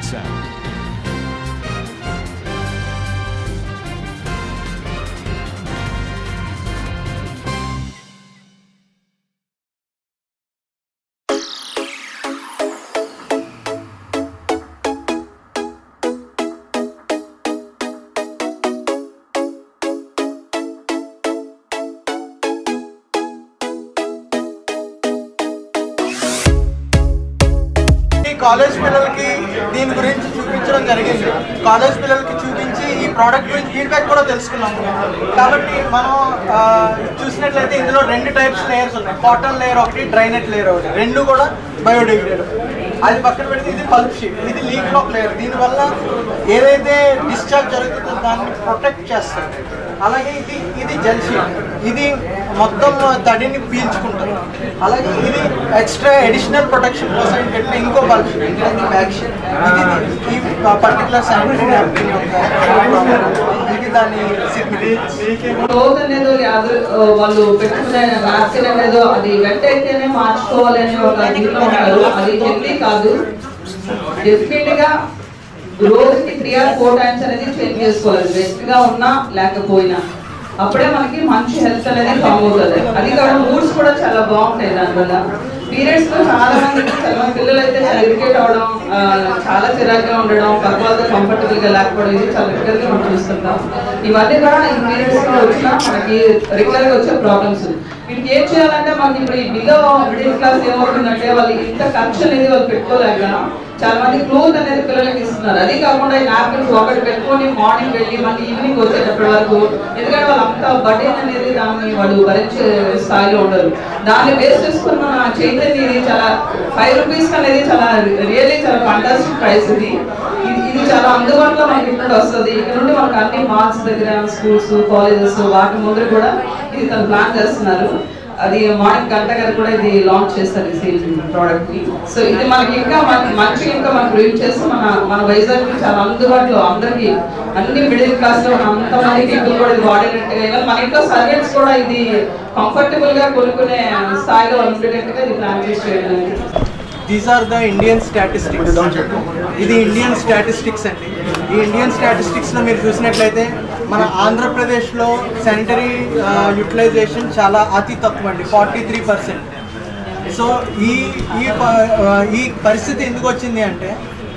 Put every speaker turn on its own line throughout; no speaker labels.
sound.
ఈ college పిల్లలకి దీని గురించి చూపించడం జరిగింది కాలేజ్ పిల్లలకి చూపించి ఈ ప్రోడక్ట్ గురించి ఫీడ్బ్యాక్ కూడా తెలుసుకున్నాం కాబట్టి మనం ఆ, చూసినట్లయితే ఇందులో రెండు టైప్స్ లేయర్స్ ఉన్నాయి కాటన్ లేయర్ ఒకటి డ్రైనెట్ లేయర్ ఒకటి రెండు కూడా బయోడిగ్రేడబుల్ అది పక్కన పెడితే ఇది పల్ప్ షీట్ ఇది లీక్ లాక్ లేయర్ దీనివల్ల ఏదైతే డిశ్చార్జ్ జరుగుతుందో దాన్ని ప్రొటెక్ట్ చేస్తుంది అలాగే ఇది ఇది జెల్ షీట్ ఇది మొత్తం తడిని పీల్చుకుంటుంది అలాగే ఇది ఎక్స్ట్రా అడిషనల్ ప్రొటెక్షన్ కోసం పెట్టిన ఇంకో బల్బ్ షీట్ ఇది బ్యాక్ షీట్ ఇది ఈ పర్టికులర్ శానిటరీ నాప్కిన్ ఇది దాని
రోజు అనేది యాభై వాళ్ళు పెట్టుకునే నాప్కిన్ అనేది అది వెంట అయితేనే మార్చుకోవాలని ఒక దీంట్లో ఉంటారు అది హెల్తీ కాదు డెఫినెట్ గా రోజుకి త్రీ ఆర్ ఫోర్ టైమ్స్ అనేది చేంజ్ చేసుకోవాలి బెస్ట్ గా ఉన్నా లేకపోయినా అప్పుడే మనకి మంచి హెల్త్ అనేది ఫామ్ అవుతుంది అది కాదు మూడ్స్ కూడా చాలా బాగుంటాయి దానివల్ల పీరియడ్స్ లో చాలా మంది చాలా మంది పిల్లలు అయితే చాలా ఇరిటేట్ అవడం ఆ, చాలా చిరాగ్గా ఉండడం పక్క వాళ్ళతో కంఫర్టబుల్ గా లేకపోవడం ఇది చాలా రెగ్యులర్ గా మనం చూస్తుంటాం ఇవన్నీ కూడా ఈ పీరియడ్స్ లో వచ్చిన మనకి రెగ్యులర్ గా వచ్చే ప్రాబ్లమ్స్ వీటికి ఏం చేయాలంటే మనకి ఇప్పుడు ఈ బిలో మిడిల్ క్లాస్ ఏమవుతుందంటే వాళ్ళు ఇంత ఖర్చు అనేది వాళ్ళు పెట్టుకోలేక చాలా మంది క్లోత్ అనేది పిల్లలకి ఇస్తున్నారు అది కాకుండా ఈ నాప్కిన్స్ ఒకటి పెట్టుకొని మార్నింగ్ వెళ్ళి మళ్ళీ ఈవినింగ్ వచ్చేటప్పటి వరకు ఎందుకంటే వాళ్ళు అంత బర్డెన్ అనేది దాన్ని వాళ్ళు భరించే స్థాయిలో ఉండరు దాన్ని బేస్ చేసుకుని మన చైతన్య ఇది చాలా ఫైవ్ రూపీస్ అనేది చాలా రియల్లీ చాలా ఫంటాస్టిక్ ప్రైస్ ఇది ఇది ఇది చాలా అందుబాటులో మనకి ఇక్కడ వస్తుంది ఇక్కడ నుండి మనకు అన్ని మాల్స్ దగ్గర స్కూల్స్ కాలేజెస్ వాటి ముందర కూడా ఇది తను ప్లాన్ చేస్తున్నారు అది మార్నింగ్ గంట గారు కూడా ఇది లాంచ్ చేస్తారు ఈ సేల్ ప్రోడక్ట్ ని సో ఇది మనకి ఇంకా మన- మంచి ఇంకా మనం రివ్యూ చేస్తూ మన మన వైజాగ్ కి చాలా అందుబాటులో అందరికి అన్ని మిడిల్ క్లాస్ లో ఉన్న అంతమంది పీపుల్ కూడా ఇది వాడేటట్టుగా ఈవెన్ మన ఇంట్లో సర్వెంట్స్ కూడా ఇది కంఫర్టబుల్ గా కొనుక్కునే స్థాయిలో ఉండేటట్టుగా ఇది ప్లాన్ చేసి చేయడం
these are the Indian statistics ఇది ఇండియన్ స్టాటిస్టిక్స్ అండి ఈ ఇండియన్ స్టాటిస్టిక్స్ లో మీరు చూసినట్లయితే మన ఆంధ్రప్రదేశ్లో శానిటరీ యూటిలైజేషన్ చాలా అతి తక్కువ అండి ఫార్టీ త్రీ పర్సెంట్ సో ఈ ఈ ప- ఆ, ఈ పరిస్థితి ఎందుకు వచ్చింది అంటే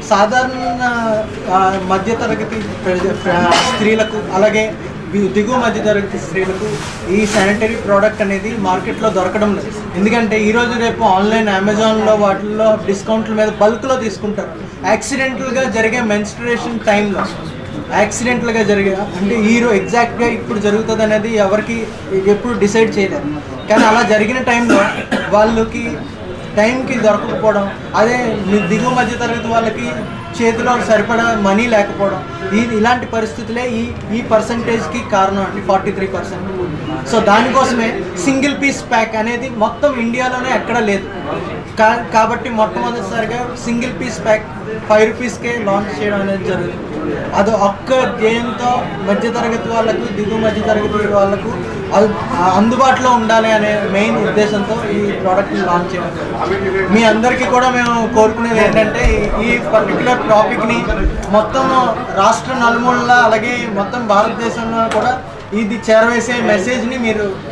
సాధారణ ఆ, మధ్యతరగతి ప్రజ- ప్ర- స్త్రీలకు అలాగే ది- దిగువ మధ్య తరగతి స్త్రీలకు ఈ శానిటరీ ప్రోడక్ట్ అనేది మార్కెట్లో దొరకడం లేదు ఎందుకంటే ఈ రోజు రేపు ఆన్లైన్ అమెజాన్లో వాటిల్లో డిస్కౌంట్ల మీద బల్క్లో తీసుకుంటారు యాక్సిడెంటల్గా జరిగే మెన్స్ట్రుయేషన్ టైంలో యాక్సిడెంటల్గా జరిగే అంటే ఈ రో ఎగ్జాక్ట్గా ఇప్పుడు జరుగుతుంది అనేది ఎవరికి ఎప్పుడు డిసైడ్ చేయలేరు కానీ అలా జరిగిన టైంలో వాళ్ళకి టైంకి దొరకకపోవడం అదే మి- దిగువ మధ్య తరగతి వాళ్ళకి చేతిలో సరిపడా మనీ లేకపోవడం ఈ ఇలాంటి పరిస్థితులే ఈ ఈ పర్సంటేజ్కి కారణం అండి ఫార్టీ త్రీ పర్సెంట్ సో దానికోసమే సింగిల్ పీస్ ప్యాక్ అనేది మొత్తం ఇండియాలోనే ఎక్కడ లేదు కా కాబట్టి మొట్టమొదటిసారిగా సింగిల్ పీస్ ప్యాక్ ఫైవ్ రూపీస్కే లాంచ్ చేయడం అనేది జరుగుతుంది అది ఒక్క గేమ్తో మధ్యతరగతి వాళ్ళకు దిగువ మధ్యతరగతి వాళ్ళకు అల్- అందుబాటులో ఉండాలి అనే మెయిన్ ఉద్దేశంతో ఈ ప్రోడక్ట్ని లాంచ్ చేయడం జరిగింది. మీ అందరికీ కూడా మేము కోరుకునేది ఏంటంటే ఈ- ఈ పర్టికులర్ టాపిక్ని మొత్తం రాష్ట్ర నలుమూలలా అలాగే మొత్తం భారతదేశంలో కూడా ఇది చేరవేసే మెసేజ్ని మీరు